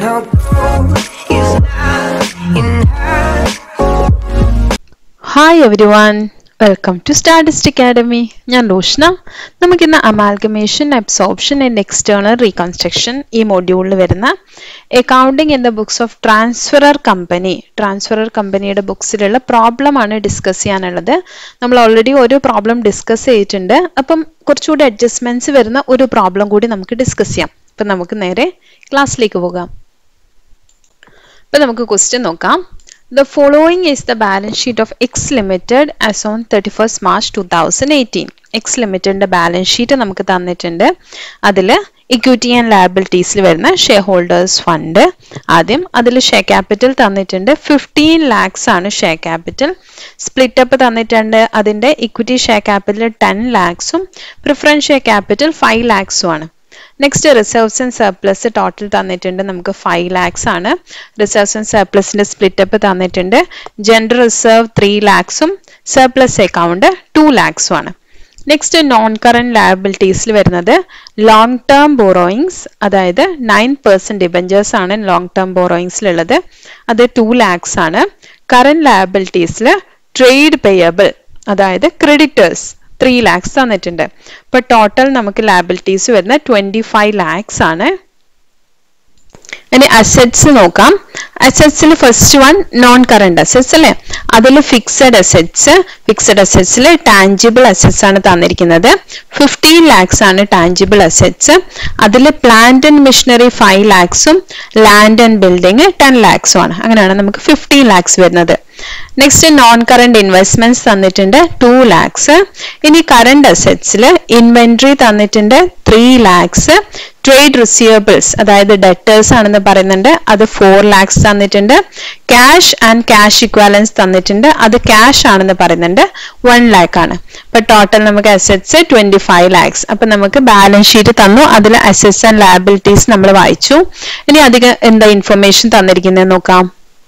Now gold is not enough. Hi everyone welcome to statistic academy ഞാൻ റോഷ്ന നമുക്കിന്ന് amalgamation absorption and external reconstruction ഈ മൊഡ്യൂളിൽ വരുന്ന accounting in the books of transferor company transferor കമ്പനിയുടെ ബുക്സിലുള്ള problem ആണ് discuss ചെയ്യാനുള്ളത് നമ്മൾ ഓൾറെഡി ഒരു പ്രോബ്ലം ഡിസ്കസ് ചെയ്തിട്ടുണ്ട് അപ്പം കുറച്ചുകൂടി അഡ്ജസ്റ്റ്മെന്റ്സ് വരുന്ന ഒരു പ്രോബ്ലം കൂടി നമുക്ക് ഡിസ്കസ് ചെയ്യാം അപ്പം നമുക്ക് നേരെ ക്ലാസ്സിലേക്ക് പോകാം ഇപ്പൊ നമുക്ക് ക്വസ്റ്റ്യൻ നോക്കാം The following is the balance sheet of X Limited as on 31st March 2018. X ലിമിറ്റഡിന്റെ ബാലൻസ് ഷീറ്റ് നമുക്ക് തന്നിട്ടുണ്ട് അതിൽ ഇക്വിറ്റി ആൻഡ് ലയബിലിറ്റീസിൽ വരുന്ന ഷെയർ ഹോൾഡേഴ്സ് ഫണ്ട് ആദ്യം അതിൽ ഷെയർ ക്യാപിറ്റൽ തന്നിട്ടുണ്ട് ഫിഫ്റ്റീൻ ലാക്സ് ആണ് ഷെയർ ക്യാപിറ്റൽ സ്പ്ലിറ്റ് അപ്പ് തന്നിട്ടുണ്ട് അതിന്റെ ഇക്വിറ്റി ഷെയർ ക്യാപിറ്റൽ ടെൻ ലാക്സും പ്രിഫറൻസ് ഷെയർ ക്യാപിറ്റൽ ഫൈവ് ലാക്സും ആണ് next reserves and surplus total തന്നിട്ടുണ്ട് നമുക്ക് ഫൈവ് ലാക്സ് ആണ് റിസർവ്സ് ആൻഡ് സർപ്ലസിന്റെ സ്പ്ലിറ്റ് അപ്പ് തന്നിട്ടുണ്ട് ജനറൽ റിസർവ് ത്രീ ലാക്സും സർപ്ലസ് അക്കൗണ്ട് ടു ലാക്സും ആണ് നെക്സ്റ്റ് നോൺ കറന്റ് ലയബിലിറ്റീസിൽ വരുന്നത് ലോങ് ടേം ബോറോയിങ്സ് അതായത് നയൻ പെർസെന്റ് ഡിബഞ്ചേഴ്സ് ആണ് ലോങ് ടേം ബോറോയിങ്സിലുള്ളത് അത് ടു ലാക്സ് ആണ് കറന്റ് ലയബിലിറ്റീസിൽ ട്രേഡ് പേയബിൾ അതായത് ക്രെഡിറ്റേഴ്സ് ത്രീ ലാക്സ് തന്നിട്ടുണ്ട് ഇപ്പൊ ടോട്ടൽ നമുക്ക് ലാബിലിറ്റീസ് വരുന്ന ട്വന്റി ഫൈവ് ലാക്സ് ആണ് ഇനി അസറ്റ്സ് നോക്കാം അസറ്റ്സിൽ first one non current assets അല്ലേ അതിൽ ഫിക്സഡ് അസറ്റ്സ് ഫിക്സഡ് അസറ്റ്സിൽ ടാഞ്ചിബിൾ അസറ്റ്സ് ആണ് തന്നിരിക്കുന്നത് ഫിഫ്റ്റീൻ ലാക്സ് ആണ് ടാഞ്ചിബിൾ അസറ്റ്സ് അതിൽ പ്ലാന്റ് ആൻഡ് മെഷീനറി ഫൈവ് ലാക്സും ലാൻഡ് ആൻഡ് ബിൽഡിംഗ് ടെൻ ലാക്സും ആണ് അങ്ങനെയാണ് നമുക്ക് ഫിഫ്റ്റീൻ ലാക്സ് വരുന്നത് നെക്സ്റ്റ് നോൺ കറണ്ട് ഇൻവെസ്റ്റ്മെന്റ്സ് തന്നിട്ടുണ്ട് ടു ലാക്സ് ഇനി കറണ്ട് അസറ്റ്സിൽ ഇൻവെന്ററി തന്നിട്ടുണ്ട് ത്രീ ലാക്സ് ട്രേഡ് റിസീവബിൾസ് അതായത് ഡെറ്റേഴ്സ് ആണെന്ന് പറയുന്നുണ്ട് അത് ഫോർ ലാക്സ് തന്നിട്ടുണ്ട് ക്യാഷ് ആൻഡ് ക്യാഷ് ഇക്വാലൻസ് തന്നിട്ടുണ്ട് അത് ക്യാഷ് ആണെന്ന് പറയുന്നുണ്ട് വൺ ലാക്ക് ആണ് അപ്പൊ ടോട്ടൽ നമുക്ക് അസറ്റ്സ് ട്വന്റി ഫൈവ് ലാക്സ് അപ്പൊ നമുക്ക് ബാലൻസ് ഷീറ്റ് തന്നു അതിൽ അസറ്റ്സ് ആൻഡ് ലയബിലിറ്റീസ് നമ്മൾ വായിച്ചു ഇനി അധികം എന്താ ഇൻഫർമേഷൻ തന്നിരിക്കുന്നത് നോക്കാം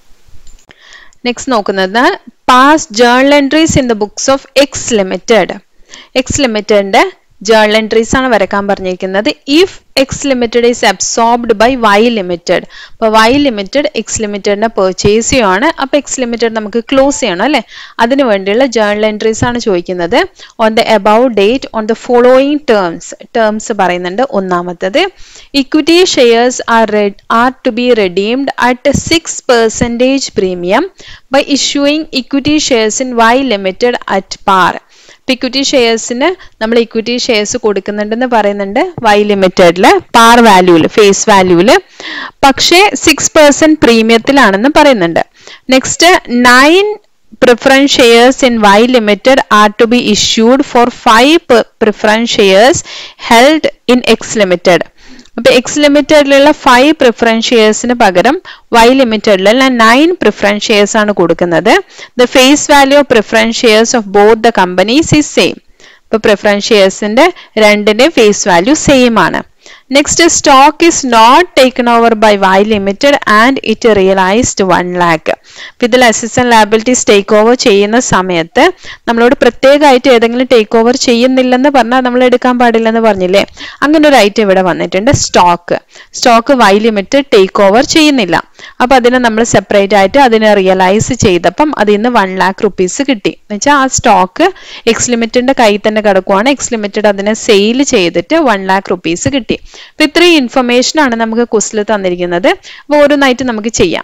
നെക്സ്റ്റ് നോക്കുന്നത് pass journal entries in the books of X limited X ലിമിറ്റഡിന്റെ ജേർണൽ എൻട്രീസ് ആണ് വരക്കാൻ പറഞ്ഞിരിക്കുന്നത് if X limited is absorbed by Y limited അപ്പൊ വൈ ലിമിറ്റഡ് എക്സ് ലിമിറ്റഡിനെ പെർച്ചേസ് ചെയ്യുവാണ് അപ്പൊ എക്സ് ലിമിറ്റഡ് നമുക്ക് ക്ലോസ് ചെയ്യണം അല്ലെ അതിനു വേണ്ടിയുള്ള ജേർണൽ എൻട്രീസ് ആണ് ചോദിക്കുന്നത് on the above date on the following terms terms പറയുന്നുണ്ട് ഒന്നാമത്തത് equity shares are are to be redeemed at six percentage premium by issuing equity shares in Y limited at par equity ഷെയർസിന് നമ്മൾ equity shares കൊടുക്കുന്നുണ്ടെന്ന് പറയുന്നുണ്ട് Y ലിമിറ്റഡില് പാർ വാല്യൂല് face വാല്യൂല് പക്ഷേ six percent പ്രീമിയത്തിലാണെന്ന് പറയുന്നുണ്ട് next nine preference shares in Y Limited are to be issued for five preference shares held in X Limited. അപ്പൊ X ലിമിറ്റഡിലുള്ള five preference ഷെയർസിന് പകരം വൈ ലിമിറ്റഡിലുള്ള നയൻ പ്രിഫറൻസ് ഷെയർസ് ആണ് കൊടുക്കുന്നത് the face value of preference shares of both the companies is same ഇപ്പൊ preference ഷെയർസിന്റെ രണ്ടിന്റെ ഫേസ് വാല്യൂ സെയിം ആണ് next stock is not taken over by Y limited and it realised one lakh ഇതിൽ assistant liabilities take over ചെയ്യുന്ന സമയത്ത് നമ്മളോട് പ്രത്യേകമായിട്ട് ഏതെങ്കിലും ടേക്ക് ഓവർ ചെയ്യുന്നില്ലെന്ന് പറഞ്ഞാൽ നമ്മൾ എടുക്കാൻ പാടില്ലെന്ന് പറഞ്ഞില്ലേ അങ്ങനെ ഒരു ഐറ്റം ഇവിടെ വന്നിട്ടുണ്ട് stock stock Y limited take over ചെയ്യുന്നില്ല അപ്പൊ അതിനെ നമ്മൾ സെപ്പറേറ്റ് ആയിട്ട് അതിനെ റിയലൈസ് ചെയ്തപ്പം അതിൽ നിന്ന് വൺ ലാക്ക് റുപ്പീസ് കിട്ടി എന്നുവെച്ചാൽ ആ സ്റ്റോക്ക് എക്സ് ലിമിറ്റഡിന്റെ കയ്യിൽ തന്നെ കിടക്കുവാണ് എക്സ് ലിമിറ്റഡ് അതിനെ സെയിൽ ചെയ്തിട്ട് വൺ ലാക്ക് റുപ്പീസ് കിട്ടി അപ്പൊ ഇത്രയും ഇൻഫർമേഷൻ ആണ് നമുക്ക് ക്വസ്റ്റിൽ തന്നിരിക്കുന്നത് അപ്പൊ ഓരോന്നായിട്ട് നമുക്ക് ചെയ്യാം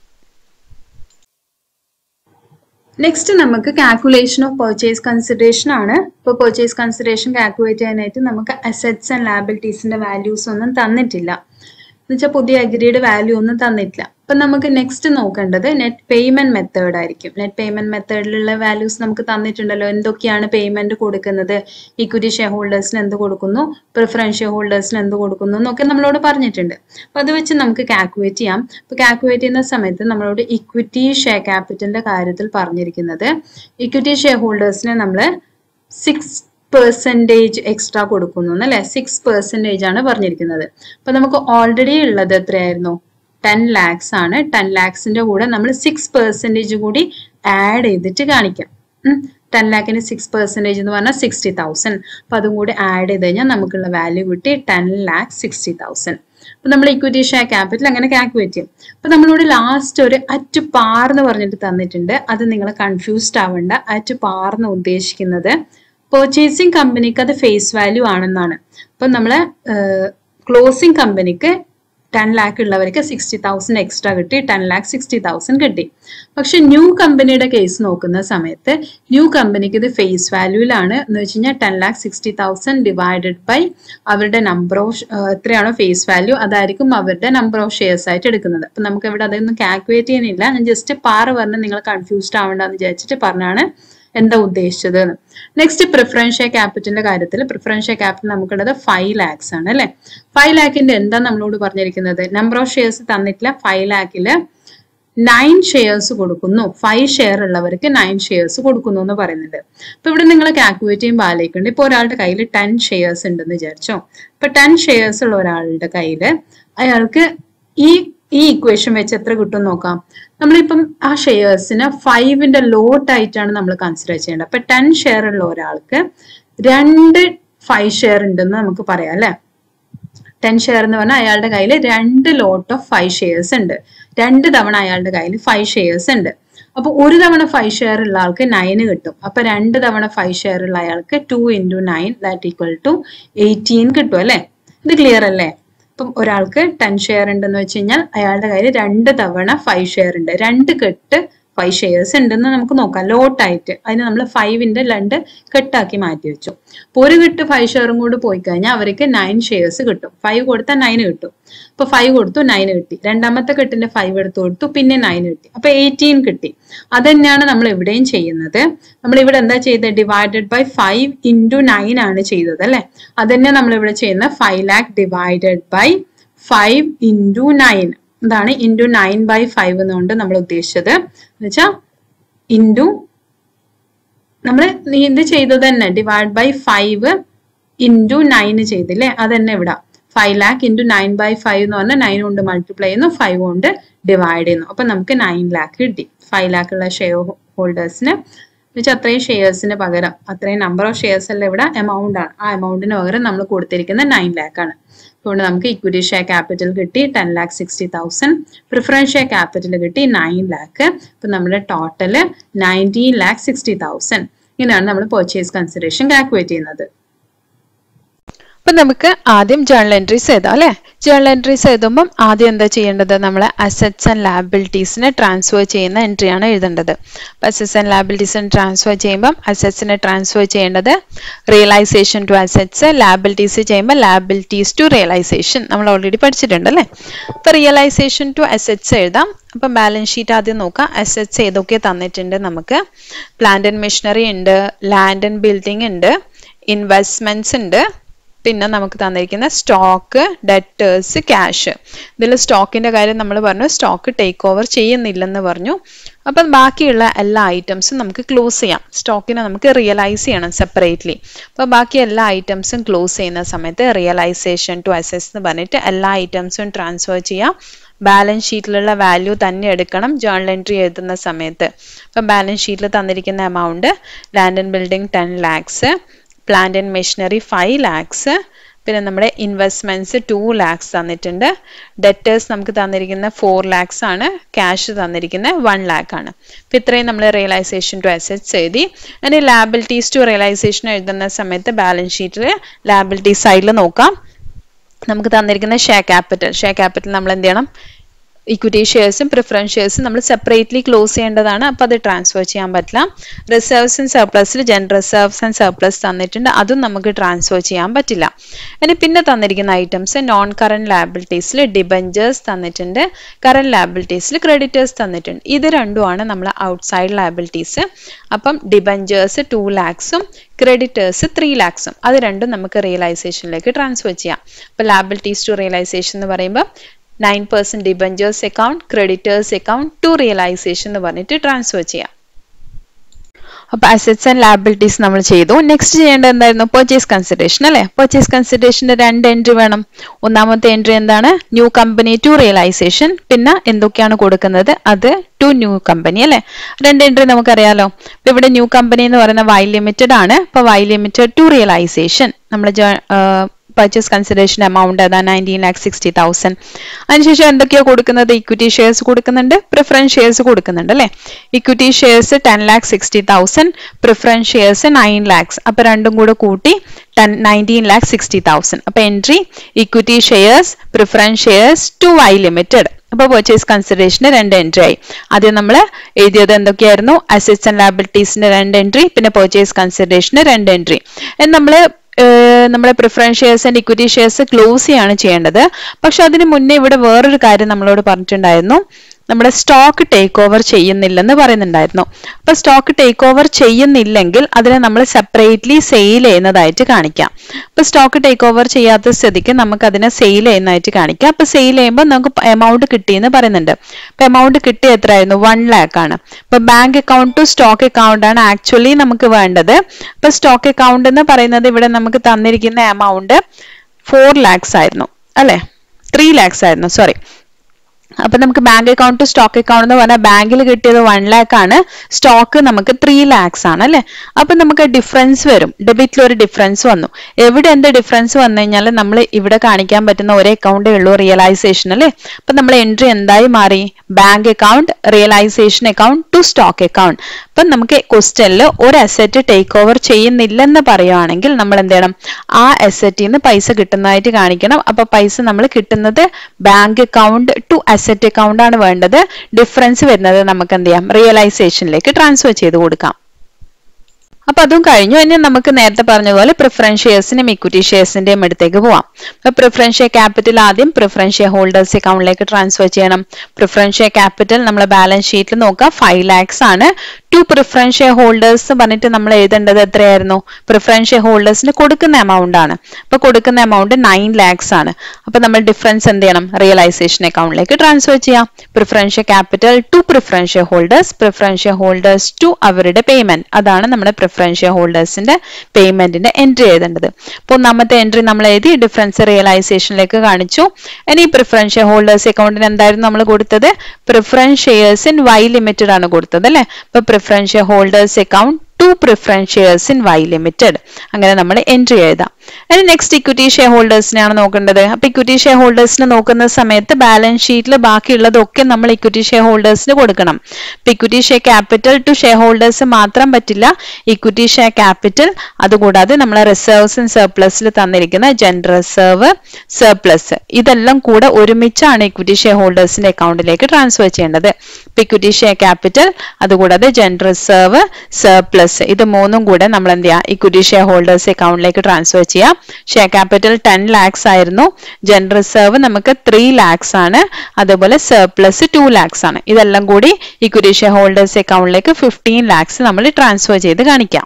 നെക്സ്റ്റ് നമുക്ക് കാൽക്കുലേഷൻ ഓഫ് പർച്ചേസ് കൺസിഡറേഷൻ ആണ് ഇപ്പോൾ പർച്ചേസ് കൺസിഡറേഷൻ കാൽക്കുലേറ്റ് ചെയ്യാനായിട്ട് നമുക്ക് അസറ്റ്സ് ആൻഡ് ലാബിലിറ്റീസിന്റെ വാല്യൂസ് ഒന്നും തന്നിട്ടില്ല എന്നുവെച്ചാൽ പുതിയ അഗ്രിയുടെ വാല്യൂ ഒന്നും തന്നിട്ടില്ല അപ്പൊ നമുക്ക് നെക്സ്റ്റ് നോക്കേണ്ടത് നെറ്റ് പേയ്മെന്റ് മെത്തേഡ് ആയിരിക്കും നെറ്റ് പേയ്മെന്റ് മെത്തേഡിലുള്ള വാല്യൂസ് നമുക്ക് തന്നിട്ടുണ്ടല്ലോ എന്തൊക്കെയാണ് പേയ്മെന്റ് കൊടുക്കുന്നത് ഇക്വിറ്റി ഷെയർ ഹോൾഡേഴ്സിന് എന്ത് കൊടുക്കുന്നു പ്രിഫറൻസ് ഷെയർ ഹോൾഡേഴ്സിന് എന്ത് കൊടുക്കുന്നു എന്നൊക്കെ നമ്മളോട് പറഞ്ഞിട്ടുണ്ട് അപ്പൊ അത് വെച്ച് നമുക്ക് കാൽക്കുലേറ്റ് ചെയ്യാം അപ്പൊ കാൽക്കുലേറ്റ് ചെയ്യുന്ന സമയത്ത് നമ്മളോട് ഇക്വിറ്റി ഷെയർ ക്യാപിറ്റലിന്റെ കാര്യത്തിൽ പറഞ്ഞിരിക്കുന്നത് ഇക്വിറ്റി ഷെയർ ഹോൾഡേഴ്സിന് നമ്മൾ സിക്സ് പെർസെൻറ്റേജ് എക്സ്ട്രാ കൊടുക്കുന്നു അല്ലെ സിക്സ് പെർസെൻറ്റേജ് ആണ് പറഞ്ഞിരിക്കുന്നത് അപ്പൊ നമുക്ക് ഓൾറെഡി ഉള്ളത് എത്രയായിരുന്നു ടെൻ ലാക്സ് ആണ് ടെൻ ലാക്സിന്റെ കൂടെ നമ്മൾ സിക്സ് പെർസെൻറ്റേജ് കൂടി ആഡ് ചെയ്തിട്ട് കാണിക്കാം ടെൻ ലാക്കിന് സിക്സ് പെർസെൻറ്റേജ് എന്ന് പറഞ്ഞാൽ സിക്സ്റ്റി തൗസൻഡ് അപ്പൊ അതും കൂടി ആഡ് ചെയ്ത് കഴിഞ്ഞാൽ നമുക്കുള്ള വാല്യൂ കിട്ടി ടെൻ ലാക്ക് സിക്സ്റ്റി തൗസൻഡ് അപ്പൊ നമ്മൾ ഇക്വിറ്റി ഷെയർ ക്യാപിറ്റൽ അങ്ങനെ കാൽക്കുലേറ്റ് ചെയ്യും അപ്പൊ നമ്മളിവിടെ ലാസ്റ്റ് ഒരു അറ്റ് പാർ എന്ന് പറഞ്ഞിട്ട് തന്നിട്ടുണ്ട് അത് നിങ്ങൾ കൺഫ്യൂസ്ഡ് ആവണ്ട അറ്റ് പാർ എന്ന് ഉദ്ദേശിക്കുന്നത് പർച്ചേസിങ് കമ്പനിക്ക് അത് ഫേസ് വാല്യൂ ആണെന്നാണ് അപ്പൊ നമ്മള് ക്ലോസിംഗ് കമ്പനിക്ക് ടെൻ ലാക്ക് ഉള്ളവർക്ക് സിക്സ്റ്റി തൗസൻഡ് എക്സ്ട്രാ കിട്ടി ടെൻ ലാക്ക് സിക്സ്റ്റി തൗസൻഡ് കിട്ടി പക്ഷെ ന്യൂ കമ്പനിയുടെ കേസ് നോക്കുന്ന സമയത്ത് ന്യൂ കമ്പനിക്ക് ഇത് ഫേസ് വാല്യൂലാണ് എന്ന് വെച്ച് കഴിഞ്ഞാൽ ten lakh sixty thousand divided by അവരുടെ നമ്പർ ഓഫ് എത്രയാണോ ഫേസ് വാല്യൂ അതായിരിക്കും അവരുടെ നമ്പർ ഓഫ് ഷെയർസ് ആയിട്ട് എടുക്കുന്നത് അപ്പൊ നമുക്ക് ഇവിടെ അതൊന്നും കാൽക്കുലേറ്റ് ചെയ്യുന്നില്ല ഞാൻ ജസ്റ്റ് പാറ് പറഞ്ഞ് നിങ്ങൾ കൺഫ്യൂസ്ഡ് ആവണ്ടെന്ന് വിചാരിച്ചിട്ട് പറഞ്ഞാണ് എന്താ ഉദ്ദേശിച്ചത് നെക്സ്റ്റ് പ്രിഫറൻഷ്യൽ ക്യാപിറ്റലിന്റെ കാര്യത്തിൽ പ്രിഫറൻഷ്യൽ ക്യാപിറ്റൽ നമുക്കുള്ളത് ഫൈവ് ലാക്സ് ആണ് അല്ലെ ഫൈവ് ലാക്കിന്റെ എന്താ നമ്മളോട് പറഞ്ഞിരിക്കുന്നത് നമ്പർ ഓഫ് ഷെയർസ് തന്നിട്ടില്ല ഫൈവ് ലാക്കില് നയൻ ഷെയർസ് കൊടുക്കുന്നു ഫൈവ് ഷെയർ ഉള്ളവർക്ക് നയൻ ഷെയർസ് കൊടുക്കുന്നു എന്ന് പറയുന്നുണ്ട് അപ്പൊ ഇവിടെ നിങ്ങൾ കാൽക്കുലേറ്റ് ചെയ്യുമ്പോൾ ആലോചിക്കുന്നുണ്ട് ഇപ്പൊ ഒരാളുടെ കയ്യിൽ ടെൻ ഷെയർസ് ഉണ്ടെന്ന് വിചാരിച്ചോ ഇപ്പൊ ടെൻ ഷെയർസ് ഉള്ള ഒരാളുടെ കയ്യിൽ അയാൾക്ക് ഈ ഈ ഇക്വേഷൻ വെച്ച് എത്ര കിട്ടും നോക്കാം നമ്മളിപ്പം ആ ഷെയർസിന് ഫൈവിന്റെ ലോട്ട് ആയിട്ടാണ് നമ്മൾ കൺസിഡർ ചെയ്യേണ്ടത് അപ്പൊ ടെൻ ഷെയർ ഉള്ള ഒരാൾക്ക് രണ്ട് ഫൈവ് ഷെയർ ഉണ്ടെന്ന് നമുക്ക് പറയാം അല്ലെ ടെൻ ഷെയർ എന്ന് പറഞ്ഞാൽ അയാളുടെ കയ്യിൽ രണ്ട് ലോട്ട് ഓഫ് ഫൈവ് ഷെയർസ് ഉണ്ട് രണ്ട് തവണ അയാളുടെ കയ്യിൽ ഫൈവ് ഷെയർസ് ഉണ്ട് അപ്പൊ ഒരു തവണ ഫൈവ് ഷെയർ ഉള്ള ആൾക്ക് നയന് കിട്ടും അപ്പൊ രണ്ട് തവണ ഫൈവ് ഷെയർ ഉള്ള അയാൾക്ക് two into nine that equal to eighteen കിട്ടും അല്ലെ ഇത് ക്ലിയർ അല്ലേ ഇപ്പം ഒരാൾക്ക് ടെൻ ഷെയർ ഉണ്ടെന്ന് വെച്ച് കഴിഞ്ഞാൽ അയാളുടെ കയ്യിൽ രണ്ട് തവണ ഫൈവ് ഷെയർ ഉണ്ട് രണ്ട് കെട്ട് ഫൈവ് ഷെയർസ് ഉണ്ടെന്ന് നമുക്ക് നോക്കാം ലോട്ടായിട്ട് അതിന് നമ്മൾ ഫൈവിന്റെ രണ്ട് കെട്ടാക്കി മാറ്റി വെച്ചു അപ്പൊ ഒരു കെട്ട് ഫൈവ് ഷെയറും കൂടി പോയി കഴിഞ്ഞാൽ അവർക്ക് നയൻ ഷെയർസ് കിട്ടും ഫൈവ് കൊടുത്താൽ നയൻ കിട്ടും അപ്പൊ ഫൈവ് കൊടുത്തു നയൻ കിട്ടി രണ്ടാമത്തെ കെട്ടിന്റെ ഫൈവ് എടുത്തു കൊടുത്തു പിന്നെ നയൻ കിട്ടി അപ്പൊ എയ്റ്റീൻ കിട്ടി അത് തന്നെയാണ് നമ്മൾ ഇവിടെയും ചെയ്യുന്നത് നമ്മൾ ഇവിടെ എന്താ ചെയ്തത് divided by five into nine ആണ് ചെയ്തത് അല്ലെ അത് തന്നെ നമ്മൾ ഇവിടെ ചെയ്യുന്ന five lakh divided by five into nine ഇതാണ് ഇൻറ്റു നയൻ ബൈ ഫൈവ് എന്നുകൊണ്ട് നമ്മൾ ഉദ്ദേശിച്ചത് എന്ന് വെച്ചാൽ ഇൻറ്റു നമ്മൾ ഇത് ചെയ്തത് തന്നെ divide by five into nine ചെയ്തില്ലേ അത് തന്നെ ഇവിടെ five lakh into nine by five എന്ന് പറഞ്ഞാൽ നയൻ കൊണ്ട് മൾട്ടിപ്ലൈ ചെയ്യുന്നു ഫൈവ് കൊണ്ട് ഡിവൈഡ് ചെയ്യുന്നു അപ്പൊ നമുക്ക് നയൻ ലാക്ക് കിട്ടി ഫൈവ് ലാക്ക് ഉള്ള ഷെയർ ഹോൾഡേഴ്സിന് എന്നുവെച്ചാൽ അത്രയും ഷെയർസിന് പകരം അത്രയും നമ്പർ ഓഫ് ഷെയർസ് അല്ല ഇവിടെ എമൗണ്ട് ആണ് ആ എമൗണ്ടിന് പകരം നമ്മൾ കൊടുത്തിരിക്കുന്നത് നയൻ ലാക്ക് ആണ് അതുകൊണ്ട് നമുക്ക് ഇക്വിറ്റി ഷെയർ ക്യാപിറ്റൽ കിട്ടി ten lakh sixty thousand preference share capital കിട്ടി നയൻ ലാക്ക് ഇപ്പൊ നമ്മുടെ total nineteen lakh sixty thousand ഇങ്ങനെയാണ് നമ്മൾ പർച്ചേസ് കൺസിഡറേഷൻ കാൽക്കുലേറ്റ് ചെയ്യുന്നത് അപ്പൊ നമുക്ക് ആദ്യം ജേണൽ എൻട്രീസ് എഴുതാം അല്ലെ ജേണൽ എൻട്രീസ് എഴുതുമ്പം ആദ്യം എന്താ ചെയ്യേണ്ടത് നമ്മൾ അസറ്റ്സ് ആൻഡ് ലാബിലിറ്റീസിനെ ട്രാൻസ്ഫർ ചെയ്യുന്ന എൻട്രിയാണ് എഴുതേണ്ടത് അസറ്റ്സ് ആൻഡ് ലാബിലിറ്റീസിനെ ട്രാൻസ്ഫർ ചെയ്യുമ്പം അസറ്റ്സിനെ ട്രാൻസ്ഫർ ചെയ്യേണ്ടത് റിയലൈസേഷൻ ടു അസറ്റ്സ് ലാബിലിറ്റീസ് ചെയ്യുമ്പോൾ ലാബിലിറ്റീസ് ടു റിയലൈസേഷൻ നമ്മൾ ഓൾറെഡി പഠിച്ചിട്ടുണ്ട് അല്ലേ അപ്പൊ റിയലൈസേഷൻ ടു അസറ്റ്സ് എഴുതാം അപ്പം ബാലൻസ് ഷീറ്റ് ആദ്യം നോക്കാം അസറ്റ്സ് ഏതൊക്കെ തന്നിട്ടുണ്ട് നമുക്ക് പ്ലാന്റ് ആൻഡ് മെഷീനറി ഉണ്ട് ലാൻഡ് ആൻഡ് ബിൽഡിംഗ് ഉണ്ട് ഇൻവെസ്റ്റ്മെന്റ്സ് ഉണ്ട് പിന്നെ നമുക്ക് തന്നിരിക്കുന്ന സ്റ്റോക്ക് ഡെറ്റേഴ്സ് ക്യാഷ് ഇതിൽ സ്റ്റോക്കിന്റെ കാര്യം നമ്മൾ പറഞ്ഞു സ്റ്റോക്ക് ടേക്ക് ഓവർ ചെയ്യുന്നില്ലെന്ന് പറഞ്ഞു അപ്പം ബാക്കിയുള്ള എല്ലാ ഐറ്റംസും നമുക്ക് ക്ലോസ് ചെയ്യാം സ്റ്റോക്കിനെ നമുക്ക് റിയലൈസ് ചെയ്യണം സെപ്പറേറ്റ്ലി അപ്പോൾ ബാക്കി എല്ലാ ഐറ്റംസും ക്ലോസ് ചെയ്യുന്ന സമയത്ത് റിയലൈസേഷൻ ടു അസസ് എന്ന് പറഞ്ഞിട്ട് എല്ലാ ഐറ്റംസും ട്രാൻസ്ഫർ ചെയ്യാം ബാലൻസ് ഷീറ്റിലുള്ള വാല്യൂ തന്നെ എടുക്കണം ജേണൽ എൻട്രി എഴുതുന്ന സമയത്ത് അപ്പം ബാലൻസ് ഷീറ്റിൽ തന്നിരിക്കുന്ന amount land and building ten lakhs plant and machinery five lakhs പിന്നെ നമ്മുടെ ഇൻവെസ്റ്റ്മെന്റ്സ് ടു ലാക്സ് തന്നിട്ടുണ്ട് ഡെറ്റേഴ്സ് നമുക്ക് തന്നിരിക്കുന്ന ഫോർ ലാക്സ് ആണ് ക്യാഷ് തന്നിരിക്കുന്ന വൺ ലാക്ക് ആണ് അപ്പം ഇത്രയും നമ്മൾ റിയലൈസേഷൻ ടു അസറ്റ്സ് എഴുതി അങ്ങനെ ലാബിലിറ്റീസ് ടു റിയലൈസേഷൻ എഴുതുന്ന സമയത്ത് ബാലൻസ് ഷീറ്റിൽ ലാബിലിറ്റി സൈഡിൽ നോക്കാം നമുക്ക് തന്നിരിക്കുന്ന ഷെയർ ക്യാപിറ്റൽ ഷെയർ ക്യാപിറ്റൽ നമ്മൾ എന്ത് ചെയ്യണം ഇക്വിറ്റി ഷെയർസും പ്രിഫറൻസ് ഷെയർസും നമ്മൾ സെപ്പറേറ്റ്ലി ക്ലോസ് ചെയ്യേണ്ടതാണ് അപ്പോൾ അത് ട്രാൻസ്ഫർ ചെയ്യാൻ പറ്റില്ല റിസർവ്സ് ആൻഡ് സർപ്ലസിൽ ജൻ റിസർവ്സ് ആൻഡ് സർപ്ലസ് തന്നിട്ടുണ്ട് അതും നമുക്ക് ട്രാൻസ്ഫർ ചെയ്യാൻ പറ്റില്ല ഇനി പിന്നെ തന്നിരിക്കുന്ന ഐറ്റംസ് നോൺ കറണ്ട് ലാബിലിറ്റീസിൽ ഡിബഞ്ചേഴ്സ് തന്നിട്ടുണ്ട് കറണ്ട് ലാബിലിറ്റീസിൽ ക്രെഡിറ്റേഴ്സ് തന്നിട്ടുണ്ട് ഇത് രണ്ടുമാണ് നമ്മൾ ഔട്ട്സൈഡ് ലാബിലിറ്റീസ് അപ്പം ഡിബഞ്ചേഴ്സ് ടു ലാക്സും ക്രെഡിറ്റേഴ്സ് ത്രീ ലാക്സും അത് രണ്ടും നമുക്ക് റിയലൈസേഷനിലേക്ക് ട്രാൻസ്ഫർ ചെയ്യാം അപ്പോൾ ലാബിലിറ്റീസ് ടു റിയലൈസേഷൻ എന്ന് പറയുമ്പോൾ nine percent debentures account creditors account to realisation എന്ന് പറഞ്ഞിട്ട് ട്രാൻസ്ഫർ ചെയ്യാം അപ്പൊ അസറ്റ്സ് ആൻഡ് ലാബിലിറ്റീസ് നമ്മൾ ചെയ്തു നെക്സ്റ്റ് ചെയ്യേണ്ടത് എന്തായിരുന്നു പർച്ചേസ് കൺസിഡറേഷൻ അല്ലെ പർച്ചേസ് കൺസിഡറേഷന്റെ രണ്ട് എൻട്രി വേണം ഒന്നാമത്തെ എൻട്രി എന്താണ് ന്യൂ കമ്പനി ടു റിയലൈസേഷൻ പിന്നെ എന്തൊക്കെയാണ് കൊടുക്കുന്നത് അത് ടു ന്യൂ കമ്പനി അല്ലെ രണ്ട് എൻട്രി നമുക്കറിയാലോ ഇപ്പൊ ഇവിടെ ന്യൂ കമ്പനി എന്ന് പറയുന്ന വൈ ലിമിറ്റഡ് ആണ് അപ്പൊ വൈ ലിമിറ്റഡ് ടു റിയലൈസേഷൻ നമ്മൾ പർച്ചേസ് കൺസിഡറേഷൻ എമൗണ്ട് അതാ നയൻറ്റീൻ ലാക്ക് സിക്സ്റ്റി തൗസൻഡ് അതിനുശേഷം എന്തൊക്കെയാ കൊടുക്കുന്നത് ഇക്വിറ്റി ഷെയർസ് കൊടുക്കുന്നുണ്ട് പ്രിഫറൻസ് ഷെയർസ് കൊടുക്കുന്നുണ്ട് അല്ലെ equity shares ten lakh sixty thousand preference shares nine lakhs അപ്പൊ രണ്ടും കൂടെ കൂട്ടി ten nineteen lakh sixty thousand അപ്പൊ entry equity shares preference shares to Y limited അപ്പൊ പർച്ചേസ് കൺസിഡറേഷന് രണ്ട് എൻട്രി ആയി ആദ്യം നമ്മൾ എഴുതിയത് എന്തൊക്കെയായിരുന്നു അസറ്റ്സ് ആൻഡ് ലാബിലിറ്റീസിന് രണ്ട് എൻട്രി പിന്നെ പർച്ചേസ് കൺസിഡറേഷന് രണ്ട് എൻട്രി നമ്മൾ നമ്മുടെ preference shares and equity shares close ചെയ്യാണ് ചെയ്യേണ്ടത് പക്ഷെ അതിന് മുന്നേ ഇവിടെ വേറൊരു കാര്യം നമ്മളോട് പറഞ്ഞിട്ടുണ്ടായിരുന്നു നമ്മുടെ സ്റ്റോക്ക് ടേക്ക് ഓവർ ചെയ്യുന്നില്ലെന്ന് പറയുന്നുണ്ടായിരുന്നു അപ്പൊ സ്റ്റോക്ക് ടേക്ക് ഓവർ ചെയ്യുന്നില്ലെങ്കിൽ അതിനെ നമ്മൾ സെപ്പറേറ്റ്ലി സെയിൽ ചെയ്യുന്നതായിട്ട് കാണിക്കാം അപ്പൊ സ്റ്റോക്ക് ടേക്ക് ഓവർ ചെയ്യാത്ത സ്ഥിതിക്ക് നമുക്ക് അതിനെ സെയിൽ ചെയ്യുന്നതായിട്ട് കാണിക്കാം അപ്പൊ സെയിൽ ചെയ്യുമ്പോൾ നമുക്ക് എമൗണ്ട് കിട്ടിയെന്ന് പറയുന്നുണ്ട് അപ്പൊ എമൗണ്ട് കിട്ടിയ എത്രയായിരുന്നു വൺ ലാക്ക് ആണ് അപ്പൊ bank account to stock account ആണ് ആക്ച്വലി നമുക്ക് വേണ്ടത് അപ്പൊ സ്റ്റോക്ക് അക്കൗണ്ട് എന്ന് പറയുന്നത് ഇവിടെ നമുക്ക് തന്നിരിക്കുന്ന എമൗണ്ട് ഫോർ ലാക്സ് ആയിരുന്നു അല്ലെ ത്രീ ലാക്സ് ആയിരുന്നു സോറി അപ്പൊ നമുക്ക് bank account to stock account എന്ന് പറഞ്ഞാൽ ബാങ്കിൽ കിട്ടിയത് വൺ ലാക്ക് ആണ് സ്റ്റോക്ക് നമുക്ക് ത്രീ ലാക്സ് ആണ് അല്ലെ അപ്പൊ നമുക്ക് ഡിഫറൻസ് വരും ഡെബിറ്റിൽ ഒരു ഡിഫറൻസ് വന്നു എവിടെ എന്ത് ഡിഫറൻസ് വന്നു കഴിഞ്ഞാൽ നമ്മൾ ഇവിടെ കാണിക്കാൻ പറ്റുന്ന ഒരേ അക്കൗണ്ടേ ഉള്ളൂ റിയലൈസേഷൻ അല്ലെ അപ്പൊ നമ്മൾ എൻട്രി എന്തായി മാറി bank account realisation account to stock account അപ്പൊ നമുക്ക് ക്വസ്റ്റ്യനിൽ ഒരു അസറ്റ് ടേക്ക് ഓവർ ചെയ്യുന്നില്ലെന്ന് പറയുവാണെങ്കിൽ നമ്മൾ എന്ത് ചെയ്യണം ആ അസറ്റിൽ നിന്ന് പൈസ കിട്ടുന്നതായിട്ട് കാണിക്കണം അപ്പൊ പൈസ നമ്മൾ കിട്ടുന്നത് bank account to asset account ആണ് വേണ്ടത് ഡിഫറൻസ് വരുന്നത് നമുക്ക് എന്ത് ചെയ്യാം റിയലൈസേഷനിലേക്ക് ട്രാൻസ്ഫർ ചെയ്ത് കൊടുക്കാം അപ്പൊ അതും കഴിഞ്ഞു ഇനി നമുക്ക് നേരത്തെ പറഞ്ഞ പോലെ പ്രിഫറൻസ് ഷെയർസിനും ഇക്വിറ്റി ഷെയർസിന്റെയും അടുത്തേക്ക് പോവാം അപ്പൊ പ്രിഫറൻസ് ഷെയർ ക്യാപിറ്റൽ ആദ്യം പ്രിഫറൻസ് ഷെയർ ഹോൾഡേഴ്സ് അക്കൗണ്ടിലേക്ക് ട്രാൻസ്ഫർ ചെയ്യണം പ്രിഫറൻസ് ഷെയർ ക്യാപിറ്റൽ നമ്മളെ ബാലൻസ് ഷീറ്റിൽ നോക്കാം ഫൈവ് ലാക്സ് ആണ് ടു പ്രിഫറൻസ് ഷെയർ ഹോൾഡേഴ്സ് പറഞ്ഞിട്ട് നമ്മൾ എഴുതേണ്ടത് എത്രയായിരുന്നു പ്രിഫറൻസ് ഷെയർ ഹോൾഡേഴ്സിന് കൊടുക്കുന്ന എമൗണ്ട് ആണ് അപ്പൊ കൊടുക്കുന്ന എമൗണ്ട് നയൻ ലാക്സ് ആണ് അപ്പൊ നമ്മൾ ഡിഫറൻസ് എന്ത് ചെയ്യണം റിയലൈസേഷൻ അക്കൗണ്ടിലേക്ക് ട്രാൻസ്ഫർ ചെയ്യാം preference share capital to preference share holders preference share holders to അവരുടെ പേയ്മെന്റ് അതാണ് നമ്മുടെ പ്രിഫറൻസ് ഷെയർ ഹോൾഡേഴ്സിന്റെ പേയ്മെന്റിന്റെ എൻട്രി എഴുതേണ്ടത് അപ്പോൾ ഒന്നാമത്തെ എൻട്രി നമ്മൾ എഴുതി ഡിഫറൻസ് റിയലൈസേഷനിലേക്ക് കാണിച്ചു ഇനി പ്രിഫറൻസ് ഷെയർ ഹോൾഡേഴ്സ് അക്കൗണ്ടിന് എന്തായിരുന്നു നമ്മൾ കൊടുത്തത് preference shares in Y limited ആണ് കൊടുത്തത് അല്ലെ അപ്പൊ preference share holders account to preference shares in Y limited അങ്ങനെ നമ്മൾ എൻട്രി എഴുതാം ഇനി നെക്സ്റ്റ് ഇക്വിറ്റി ഷെയർ ഹോൾഡേഴ്സിനാണ് നോക്കേണ്ടത് അപ്പൊ ഇക്വിറ്റി ഷെയർ ഹോൾഡേഴ്സിന് നോക്കുന്ന സമയത്ത് ബാലൻസ് ഷീറ്റിൽ ബാക്കിയുള്ളതൊക്കെ നമ്മൾ ഇക്വിറ്റി ഷെയർ ഹോൾഡേഴ്സിന് കൊടുക്കണം ഇപ്പൊ equity share capital to share holders മാത്രം പറ്റില്ല ഇക്വിറ്റി ഷെയർ ക്യാപിറ്റൽ അതുകൂടാതെ നമ്മളെ റിസർവ്സ് ആൻഡ് സർപ്ലസിൽ തന്നിരിക്കുന്ന ജനറൽ റിസർവ് സർപ്ലസ് ഇതെല്ലാം കൂടെ ഒരുമിച്ചാണ് ഇക്വിറ്റി ഷെയർ ഹോൾഡേഴ്സിന്റെ അക്കൗണ്ടിലേക്ക് ട്രാൻസ്ഫർ ചെയ്യേണ്ടത് ഇപ്പൊ ഇക്വിറ്റി ഷെയർ ക്യാപിറ്റൽ അതുകൂടാതെ ജനറൽ റിസർവ് സർപ്ലസ് ഇത് മൂന്നും കൂടെ നമ്മൾ എന്ത് ചെയ്യാം ഇക്വിറ്റി ഷെയർ ഹോൾഡേഴ്സ് അക്കൗണ്ടിലേക്ക് ട്രാൻസ്ഫർ ചെയ്യാം ഷെയർ ക്യാപിറ്റൽ ടെൻ ലാക്സ് ആയിരുന്നു ജനറൽ റിസർവ് നമുക്ക് ത്രീ ലാക്സ് ആണ് അതുപോലെ സർപ്ലസ് ടു ലാക്സ് ആണ് ഇതെല്ലാം കൂടി ഇക്വിറ്റി ഷെയർ ഹോൾഡേഴ്സ് അക്കൗണ്ടിലേക്ക് ഫിഫ്റ്റീൻ ലാക്സ് നമ്മൾ ട്രാൻസ്ഫർ ചെയ്ത് കാണിക്കാം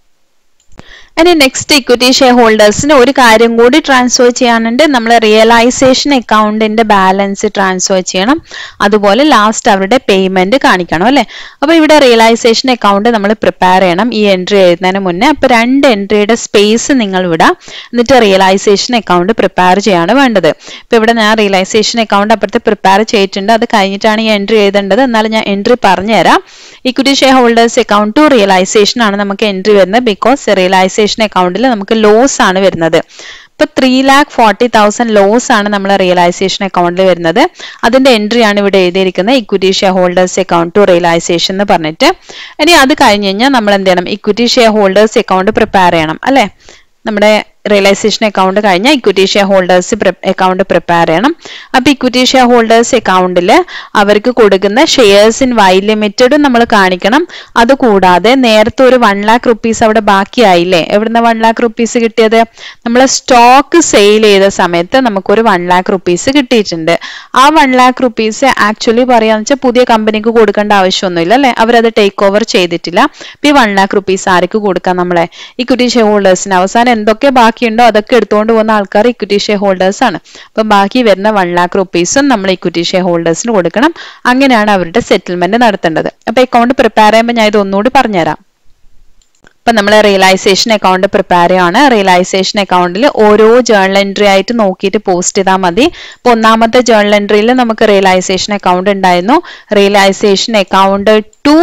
ഇനി നെക്സ്റ്റ് ഇക്വിറ്റി ഷെയർ ഹോൾഡേഴ്സിന് ഒരു കാര്യം കൂടി ട്രാൻസ്ഫർ ചെയ്യാനുണ്ട് നമ്മൾ റിയലൈസേഷൻ അക്കൗണ്ടിന്റെ ബാലൻസ് ട്രാൻസ്ഫർ ചെയ്യണം അതുപോലെ ലാസ്റ്റ് അവരുടെ പേയ്മെന്റ് കാണിക്കണം അല്ലെ അപ്പൊ ഇവിടെ റിയലൈസേഷൻ അക്കൗണ്ട് നമ്മൾ പ്രിപ്പയർ ചെയ്യണം ഈ എൻട്രി എഴുതുന്നതിന് മുന്നേ അപ്പൊ രണ്ട് എൻട്രിയുടെ സ്പേസ് നിങ്ങൾ വിടാം എന്നിട്ട് റിയലൈസേഷൻ അക്കൗണ്ട് പ്രിപ്പയർ ചെയ്യാണ് വേണ്ടത് ഇപ്പൊ ഇവിടെ ഞാൻ റിയലൈസേഷൻ അക്കൗണ്ട് അപ്പുറത്ത് പ്രിപ്പയർ ചെയ്തിട്ടുണ്ട് അത് കഴിഞ്ഞിട്ടാണ് ഈ എൻട്രി എഴുതേണ്ടത് എന്നാലും ഞാൻ എൻട്രി പറഞ്ഞുതരാം equity share holders account to realisation ആണ് നമുക്ക് എൻട്രി വരുന്നത് ബിക്കോസ് റിയലൈസേഷൻ അക്കൗണ്ടിൽ നമുക്ക് ലോസ് ആണ് വരുന്നത് ഇപ്പൊ three lakh forty thousand loss ആണ് നമ്മൾ റിയലൈസേഷൻ അക്കൗണ്ടിൽ വരുന്നത് അതിന്റെ എൻട്രി ആണ് ഇവിടെ എഴുതിയിരിക്കുന്നത് equity share holders account to realisation എന്ന് പറഞ്ഞിട്ട് ഇനി അത് കഴിഞ്ഞ് കഴിഞ്ഞാൽ നമ്മൾ എന്ത് ചെയ്യണം equity share holders account prepare ചെയ്യണം അല്ലെ നമ്മുടെ റിയലൈസേഷൻ അക്കൗണ്ട് കഴിഞ്ഞാൽ equity share holders account prepare ചെയ്യണം അപ്പൊ ഇക്വിറ്റി ഷെയർ ഹോൾഡേഴ്സ് അക്കൗണ്ടിൽ അവർക്ക് കൊടുക്കുന്ന ഷെയർസ് ഇൻ വൈ ലിമിറ്റഡും നമ്മൾ കാണിക്കണം അതുകൂടാതെ നേരത്തെ ഒരു വൺ ലാക്ക് റുപ്പീസ് അവിടെ ബാക്കിയായില്ലേ എവിടുന്ന വൺ ലാക്ക് റുപ്പീസ് കിട്ടിയത് നമ്മൾ സ്റ്റോക്ക് സെയിൽ ചെയ്ത സമയത്ത് നമുക്കൊരു വൺ ലാക്ക് റുപ്പീസ് കിട്ടിയിട്ടുണ്ട് ആ വൺ ലാക്ക് റുപ്പീസ് ആക്ച്വലി പറയാന്ന് വെച്ചാൽ പുതിയ കമ്പനിക്ക് കൊടുക്കേണ്ട ആവശ്യമൊന്നുമില്ല അല്ലെ അവരത് ടേക്ക് ഓവർ ചെയ്തിട്ടില്ല അപ്പൊ ഈ വൺ ലാക്ക് റുപ്പീസ് ആർക്ക് കൊടുക്കാം നമ്മളെ ഇക്വിറ്റി ഷെയർ ഹോൾഡേഴ്സിന് അവസാനം എന്തൊക്കെ ബാക്കിയുണ്ടോ അതൊക്കെ എടുത്തുകൊണ്ട് പോകുന്ന ആൾക്കാർ ഇക്വിറ്റി ഷെയർ ഹോൾഡേഴ്സ് ആണ് അപ്പൊ ബാക്കി വരുന്ന വൺ ലാക്ക് റുപ്പീസും നമ്മൾ ഇക്വിറ്റി ഷെയർ ഹോൾഡേഴ്സിന് കൊടുക്കണം അങ്ങനെയാണ് അവരുടെ സെറ്റിൽമെന്റ് നടത്തേണ്ടത് അപ്പൊ അക്കൗണ്ട് പ്രിപ്പയർ ചെയ്യുമ്പോൾ ഞാൻ ഇത് ഒന്നുകൂടി പറഞ്ഞുതരാം ഇപ്പൊ നമ്മൾ റിയലൈസേഷൻ അക്കൗണ്ട് പ്രിപ്പയർ ചെയ്യാണ് റിയലൈസേഷൻ അക്കൗണ്ടിൽ ഓരോ ജേർണൽ എൻട്രി ആയിട്ട് നോക്കിയിട്ട് പോസ്റ്റ് ചെയ്താൽ മതി ഇപ്പൊ ഒന്നാമത്തെ ജേർണൽ എൻട്രിയിൽ നമുക്ക് റിയലൈസേഷൻ അക്കൗണ്ട് ഉണ്ടായിരുന്നു റിയലൈസേഷൻ അക്കൗണ്ട് ടു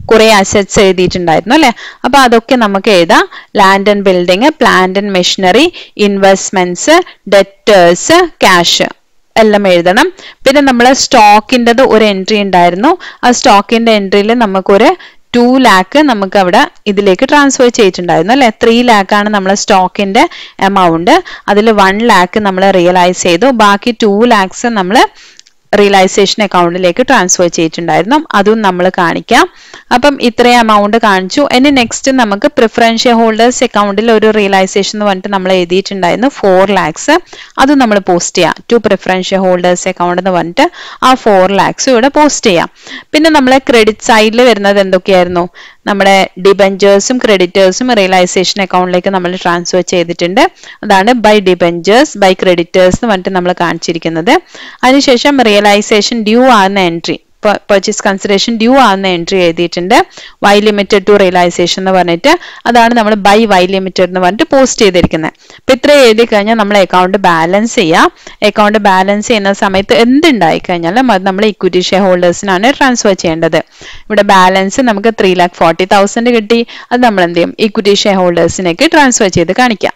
കുറെ അസറ്റ്സ് എഴുതിയിട്ടുണ്ടായിരുന്നു അല്ലെ അപ്പൊ അതൊക്കെ നമുക്ക് എഴുതാം land and building plant and machinery investments debtors cash എല്ലാം എഴുതണം പിന്നെ നമ്മൾ സ്റ്റോക്കിൻ്റെത് ഒരു എൻട്രി ഉണ്ടായിരുന്നു ആ സ്റ്റോക്കിന്റെ എൻട്രിയിൽ നമുക്കൊരു ടു ലാക്ക് നമുക്ക് അവിടെ ഇതിലേക്ക് ട്രാൻസ്ഫർ ചെയ്തിട്ടുണ്ടായിരുന്നു അല്ലെ ത്രീ ലാക്കാണ് നമ്മളെ സ്റ്റോക്കിന്റെ എമൗണ്ട് അതിൽ വൺ ലാക്ക് നമ്മൾ റിയലൈസ് ചെയ്തു ബാക്കി ടു ലാക്സ് നമ്മൾ റിയലൈസേഷൻ അക്കൗണ്ടിലേക്ക് ട്രാൻസ്ഫർ ചെയ്തിട്ടുണ്ടായിരുന്നു അതും നമ്മൾ കാണിക്കാം അപ്പം ഇത്രയും എമൗണ്ട് കാണിച്ചു ഇനി നെക്സ്റ്റ് നമുക്ക് പ്രിഫറൻഷ്യൽ ഹോൾഡേഴ്സ് അക്കൗണ്ടിൽ ഒരു റിയലൈസേഷൻ എന്ന് പറഞ്ഞിട്ട് നമ്മൾ എഴുതിയിട്ടുണ്ടായിരുന്നു ഫോർ ലാക്സ് അത് നമ്മൾ പോസ്റ്റ് ചെയ്യാം ടു പ്രിഫറൻഷ്യൽ ഹോൾഡേഴ്സ് അക്കൗണ്ട് എന്ന് പറഞ്ഞിട്ട് ആ ഫോർ ലാക്സ് ഇവിടെ പോസ്റ്റ് ചെയ്യാം പിന്നെ നമ്മളെ ക്രെഡിറ്റ് സൈഡിൽ വരുന്നത് എന്തൊക്കെയായിരുന്നു നമ്മുടെ ഡിബഞ്ചേഴ്സും ക്രെഡിറ്റേഴ്സും റിയലൈസേഷൻ അക്കൗണ്ടിലേക്ക് നമ്മൾ ട്രാൻസ്ഫർ ചെയ്തിട്ടുണ്ട് അതാണ് ബൈ ഡിബഞ്ചേഴ്സ് ബൈ ക്രെഡിറ്റേഴ്സ് എന്ന് പറഞ്ഞിട്ട് നമ്മൾ കാണിച്ചിരിക്കുന്നത് അതിനുശേഷം റിയലൈസേഷൻ ഡ്യൂ ആകുന്ന എൻട്രി പർച്ചേസ് കൺസിഡറേഷൻ ഡ്യൂ ആകുന്ന എൻട്രി എഴുതിയിട്ടുണ്ട് വൈ ലിമിറ്റഡ് ടു റിയലൈസേഷൻ എന്ന് പറഞ്ഞിട്ട് അതാണ് നമ്മൾ ബൈ വൈ ലിമിറ്റഡ് എന്ന് പറഞ്ഞിട്ട് പോസ്റ്റ് ചെയ്തിരിക്കുന്നത് അപ്പൊ ഇത്ര എഴുതി കഴിഞ്ഞാൽ നമ്മൾ അക്കൗണ്ട് ബാലൻസ് ചെയ്യാം അക്കൗണ്ട് ബാലൻസ് ചെയ്യുന്ന സമയത്ത് എന്തുണ്ടായി കഴിഞ്ഞാലും അത് നമ്മൾ ഇക്വിറ്റി ഷെയർ ഹോൾഡേഴ്സിനാണ് ട്രാൻസ്ഫർ ചെയ്യേണ്ടത് ഇവിടെ ബാലൻസ് നമുക്ക് ത്രീ ലാക്ക് ഫോർട്ടി തൗസൻഡ് കിട്ടി അത് നമ്മൾ എന്ത് ചെയ്യും ഇക്വിറ്റി ഷെയർ ഹോൾഡേഴ്സിനേക്ക് ട്രാൻസ്ഫർ ചെയ്ത് കാണിക്കാം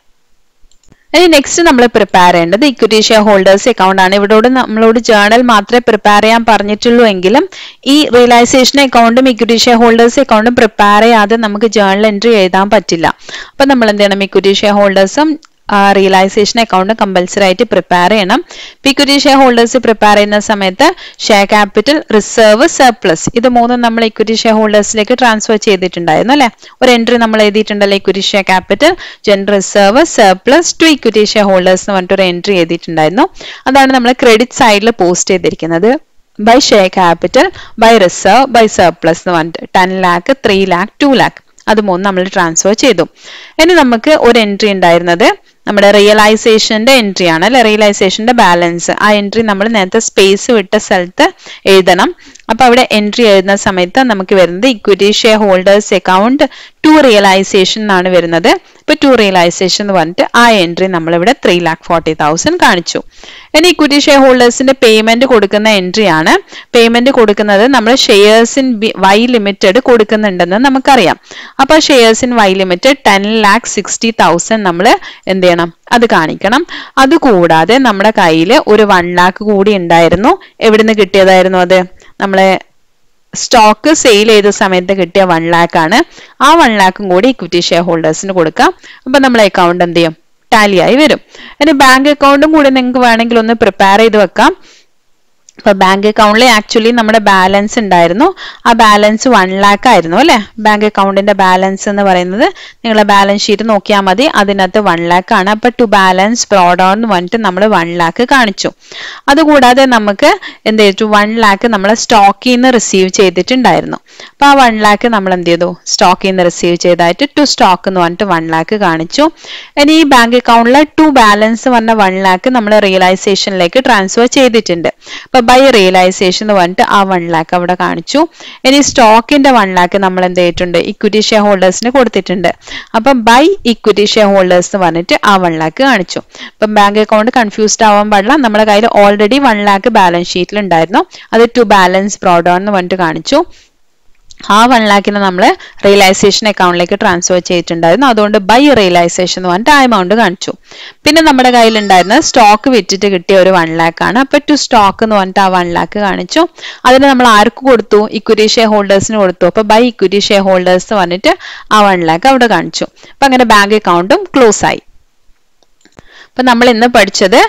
ഇനി നെക്സ്റ്റ് നമ്മൾ പ്രിപ്പയർ ചെയ്യേണ്ടത് ഇക്വിറ്റി ഷെയർ ഹോൾഡേഴ്സ് അക്കൗണ്ട് ആണ് ഇവിടോട് നമ്മളോട് ജേണൽ മാത്രമേ പ്രിപ്പയർ ചെയ്യാൻ പറഞ്ഞിട്ടുള്ളൂ എങ്കിലും ഈ റിയലൈസേഷൻ അക്കൗണ്ടും ഇക്വിറ്റി ഷെയർ ഹോൾഡേഴ്സ് അക്കൗണ്ടും പ്രിപ്പയർ ചെയ്യാതെ നമുക്ക് ജേണൽ എൻട്രി എഴുതാൻ പറ്റില്ല അപ്പൊ നമ്മൾ എന്ത് ചെയ്യണം ഇക്വിറ്റി ഷെയർ ഹോൾഡേഴ്സും റിയലൈസേഷൻ അക്കൗണ്ട് കമ്പൽസറി ആയിട്ട് പ്രിപ്പയർ ചെയ്യണം ഇക്വിറ്റി ഷെയർ ഹോൾഡേഴ്സ് പ്രിപ്പയർ ചെയ്യുന്ന സമയത്ത് ഷെയർ ക്യാപിറ്റൽ റിസർവ് സർപ്ലസ് ഇത് മൂന്നും നമ്മൾ ഇക്വിറ്റി ഷെയർ ഹോൾഡേഴ്സിലേക്ക് ട്രാൻസ്ഫർ ചെയ്തിട്ടുണ്ടായിരുന്നു അല്ലെ ഒരു എൻട്രി നമ്മൾ എഴുതിയിട്ടുണ്ടല്ലോ equity share capital gen reserve surplus to equity share holders എന്ന് പറഞ്ഞിട്ട് ഒരു എൻട്രി എഴുതിയിട്ടുണ്ടായിരുന്നു അതാണ് നമ്മൾ ക്രെഡിറ്റ് സൈഡിൽ പോസ്റ്റ് ചെയ്തിരിക്കുന്നത് by share capital by reserve by surplus എന്ന് പറഞ്ഞിട്ട് ten lakh three lakh two lakh അത് മൂന്ന് നമ്മൾ ട്രാൻസ്ഫർ ചെയ്തു ഇനി നമുക്ക് ഒരു എൻട്രി ഉണ്ടായിരുന്നത് നമ്മുടെ റിയലൈസേഷന്റെ എൻട്രി ആണ് അല്ലെ റിയലൈസേഷന്റെ ബാലൻസ് ആ എൻട്രി നമ്മൾ നേരത്തെ സ്പേസ് വിട്ട സ്ഥലത്ത് എഴുതണം അപ്പൊ അവിടെ എൻട്രി എഴുതുന്ന സമയത്ത് നമുക്ക് വരുന്നത് equity share holders account to realisation എന്നാണ് വരുന്നത് ഇപ്പൊ ടു റിയലൈസേഷൻ എന്ന് പറഞ്ഞിട്ട് ആ എൻട്രി നമ്മളിവിടെ ത്രീ ലാക്ക് ഫോർട്ടി തൗസൻഡ് കാണിച്ചു ഇനി ഇക്വിറ്റി ഷെയർ ഹോൾഡേഴ്സിന്റെ പേയ്മെന്റ് കൊടുക്കുന്ന എൻട്രി ആണ് പേയ്മെന്റ് കൊടുക്കുന്നത് നമ്മൾ ഷെയർസ് ഇൻ വൈ ലിമിറ്റഡ് കൊടുക്കുന്നുണ്ടെന്ന് നമുക്കറിയാം അപ്പൊ shares in Y limited ten lakh sixty thousand നമ്മൾ എന്ത് ചെയ്യണം അത് കാണിക്കണം അതുകൂടാതെ നമ്മുടെ കയ്യിൽ ഒരു വൺ ലാക്ക് കൂടി ഉണ്ടായിരുന്നു എവിടുന്ന് കിട്ടിയതായിരുന്നു അത് നമ്മളെ സ്റ്റോക്ക് സെയിൽ ചെയ്ത സമയത്ത് കിട്ടിയ വൺ ലാക്ക് ആണ് ആ വൺ ലാക്കും കൂടി ഇക്വിറ്റി ഷെയർ ഹോൾഡേഴ്സിന് കൊടുക്കാം അപ്പൊ നമ്മളെ അക്കൗണ്ട് എന്ത് ചെയ്യും ടാലി ആയി വരും ഇനി ബാങ്ക് അക്കൗണ്ടും കൂടി നിങ്ങൾക്ക് വേണമെങ്കിൽ ഒന്ന് പ്രിപ്പയർ ചെയ്ത് വെക്കാം ഇപ്പൊ ബാങ്ക് അക്കൗണ്ടിൽ ആക്ച്വലി നമ്മുടെ ബാലൻസ് ഉണ്ടായിരുന്നു ആ ബാലൻസ് വൺ ലാക്ക് ആയിരുന്നു അല്ലെ ബാങ്ക് അക്കൗണ്ടിന്റെ ബാലൻസ് എന്ന് പറയുന്നത് നിങ്ങളെ ബാലൻസ് ഷീറ്റ് നോക്കിയാൽ മതി അതിനകത്ത് വൺ ലാക്ക് ആണ് അപ്പൊ ടു ബാലൻസ് ബ്രോഡ് ഓൺ എന്ന് പറഞ്ഞിട്ട് നമ്മൾ വൺ ലാക്ക് കാണിച്ചു അതുകൂടാതെ നമുക്ക് എന്ത് ചെയ്തു വൺ ലാക്ക് നമ്മൾ സ്റ്റോക്കിൽ നിന്ന് റിസീവ് ചെയ്തിട്ടുണ്ടായിരുന്നു അപ്പൊ ആ വൺ ലാക്ക് നമ്മൾ എന്ത് ചെയ്തു സ്റ്റോക്കിൽ നിന്ന് റിസീവ് ചെയ്തായിട്ട് ടു സ്റ്റോക്ക് എന്ന് പറഞ്ഞിട്ട് വൺ ലാക്ക് കാണിച്ചു ഇനി ഈ ബാങ്ക് അക്കൗണ്ടിലെ ടു ബാലൻസ് പറഞ്ഞ വൺ ലാക്ക് നമ്മൾ റിയലൈസേഷനിലേക്ക് ട്രാൻസ്ഫർ ചെയ്തിട്ടുണ്ട് അപ്പൊ ബൈ റിയലൈസേഷൻ എന്ന് പറഞ്ഞിട്ട് ആ വൺ ലാക്ക് അവിടെ കാണിച്ചു ഇനി സ്റ്റോക്കിന്റെ വൺ ലാക്ക് നമ്മൾ എന്ത് ചെയ്തിട്ടുണ്ട് ഇക്വിറ്റി ഷെയർ ഹോൾഡേഴ്സിന് കൊടുത്തിട്ടുണ്ട് അപ്പൊ ബൈ ഇക്വിറ്റി ഷെയർ ഹോൾഡേഴ്സ് എന്ന് പറഞ്ഞിട്ട് ആ വൺ ലാക്ക് കാണിച്ചു അപ്പം ബാങ്ക് അക്കൗണ്ട് കൺഫ്യൂസ്ഡ് ആവാൻ പാടില്ല നമ്മുടെ കയ്യിൽ ഓൾറെഡി വൺ ലാക്ക് ബാലൻസ് ഷീറ്റിൽ ഉണ്ടായിരുന്നു അത് ടു ബാലൻസ് ബ്രോഡ് ഓൺ എന്ന് പറഞ്ഞിട്ട് കാണിച്ചു ആ വൺ ലാക്കിന് നമ്മൾ റിയലൈസേഷൻ അക്കൗണ്ടിലേക്ക് ട്രാൻസ്ഫർ ചെയ്തിട്ടുണ്ടായിരുന്നു അതുകൊണ്ട് ബൈ റിയലൈസേഷൻ എന്ന് പറഞ്ഞിട്ട് ആ എമൗണ്ട് കാണിച്ചു പിന്നെ നമ്മുടെ കയ്യിലുണ്ടായിരുന്ന സ്റ്റോക്ക് വിറ്റിട്ട് കിട്ടിയ ഒരു വൺ ലാക്ക് ആണ് അപ്പൊ ടു സ്റ്റോക്ക് എന്ന് പറഞ്ഞിട്ട് ആ വൺ ലാക്ക് കാണിച്ചു അതിന് നമ്മൾ ആർക്ക് കൊടുത്തു ഇക്വിറ്റി ഷെയർ ഹോൾഡേഴ്സിന് കൊടുത്തു അപ്പൊ ബൈ ഇക്വിറ്റി ഷെയർ ഹോൾഡേഴ്സ് പറഞ്ഞിട്ട് ആ വൺ ലാക്ക് അവിടെ കാണിച്ചു അപ്പൊ അങ്ങനെ ബാങ്ക് അക്കൗണ്ടും ക്ലോസ് ആയി അപ്പൊ നമ്മൾ ഇന്ന് പഠിച്ചത്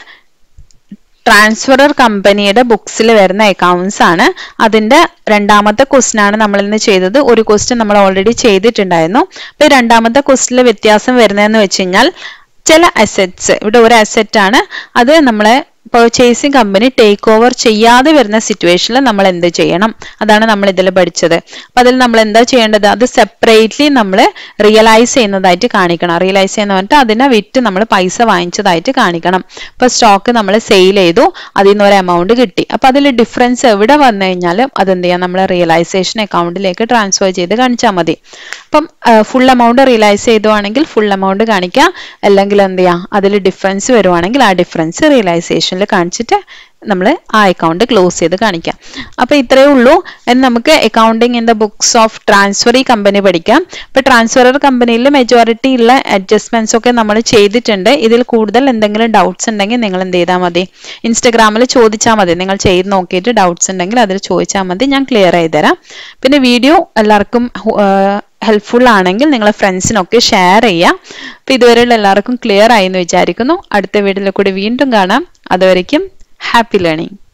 ട്രാൻസ്ഫറർ കമ്പനിയുടെ ബുക്സിൽ വരുന്ന അക്കൗണ്ട്സ് ആണ് അതിന്റെ രണ്ടാമത്തെ ക്വസ്റ്റ്യൻ ആണ് നമ്മൾ ഇന്ന് ചെയ്തത് ഒരു ക്വസ്റ്റ്യൻ നമ്മൾ ഓൾറെഡി ചെയ്തിട്ടുണ്ടായിരുന്നു അപ്പൊ രണ്ടാമത്തെ ക്വസ്റ്റ്യനിൽ വ്യത്യാസം വരുന്നതെന്ന് വെച്ച് കഴിഞ്ഞാൽ ചില അസറ്റ്സ് ഇവിടെ ഒരു അസറ്റ് ആണ് അത് നമ്മളെ പർച്ചേസിങ് കമ്പനി ടേക്ക് ഓവർ ചെയ്യാതെ വരുന്ന സിറ്റുവേഷനിൽ നമ്മൾ എന്ത് ചെയ്യണം അതാണ് നമ്മൾ ഇതിൽ പഠിച്ചത് അപ്പൊ അതിൽ നമ്മൾ എന്താ ചെയ്യേണ്ടത് അത് സെപ്പറേറ്റ്ലി നമ്മൾ റിയലൈസ് ചെയ്യുന്നതായിട്ട് കാണിക്കണം റിയലൈസ് ചെയ്യുന്ന പറഞ്ഞിട്ട് അതിനെ വിറ്റ് നമ്മൾ പൈസ വാങ്ങിച്ചതായിട്ട് കാണിക്കണം ഇപ്പൊ സ്റ്റോക്ക് നമ്മൾ സെയിൽ ചെയ്തു അതിൽ നിന്ന് ഒരു എമൗണ്ട് കിട്ടി അപ്പൊ അതിൽ ഡിഫറൻസ് എവിടെ വന്നു കഴിഞ്ഞാലും അതെന്ത് ചെയ്യാം നമ്മൾ റിയലൈസേഷൻ അക്കൗണ്ടിലേക്ക് ട്രാൻസ്ഫർ ചെയ്ത് കാണിച്ചാൽ മതി അപ്പം ഫുൾ എമൗണ്ട് റിയലൈസ് ചെയ്തുവാണെങ്കിൽ ഫുൾ എമൗണ്ട് കാണിക്കാം അല്ലെങ്കിൽ എന്ത് ചെയ്യാം അതിൽ ഡിഫറൻസ് വരുവാണെങ്കിൽ ആ ഡിഫറൻസ് റിയലൈസേഷനിൽ കാണിച്ചിട്ട് നമ്മൾ ആ അക്കൗണ്ട് ക്ലോസ് ചെയ്ത് കാണിക്കാം അപ്പൊ ഇത്രയേ ഉള്ളൂ എന്ന് നമുക്ക് accounting in the books of transferee company പഠിക്കാം ഇപ്പൊ ട്രാൻസ്ഫറർ കമ്പനിയിൽ മെജോറിറ്റി ഉള്ള അഡ്ജസ്റ്റ്മെന്റ്സ് ഒക്കെ നമ്മൾ ചെയ്തിട്ടുണ്ട് ഇതിൽ കൂടുതൽ എന്തെങ്കിലും ഡൗട്ട്സ് ഉണ്ടെങ്കിൽ നിങ്ങൾ എന്ത് ചെയ്താൽ മതി ഇൻസ്റ്റഗ്രാമിൽ ചോദിച്ചാൽ മതി നിങ്ങൾ ചെയ്ത് നോക്കിയിട്ട് ഡൗട്ട്സ് ഉണ്ടെങ്കിൽ അതിൽ ചോദിച്ചാൽ മതി ഞാൻ ക്ലിയർ ചെയ്ത് തരാം പിന്നെ വീഡിയോ എല്ലാവർക്കും ഹെൽപ്ഫുൾ ആണെങ്കിൽ നിങ്ങളെ ഫ്രണ്ട്സിനൊക്കെ ഷെയർ ചെയ്യാം അപ്പൊ ഇതുവരെയുള്ള എല്ലാവർക്കും ക്ലിയർ ആയി എന്ന് വിചാരിക്കുന്നു അടുത്ത വീഡിയോയിൽ കൂടി വീണ്ടും കാണാം അതുവരയ്ക്കും ഹാപ്പി ലേണിംഗ്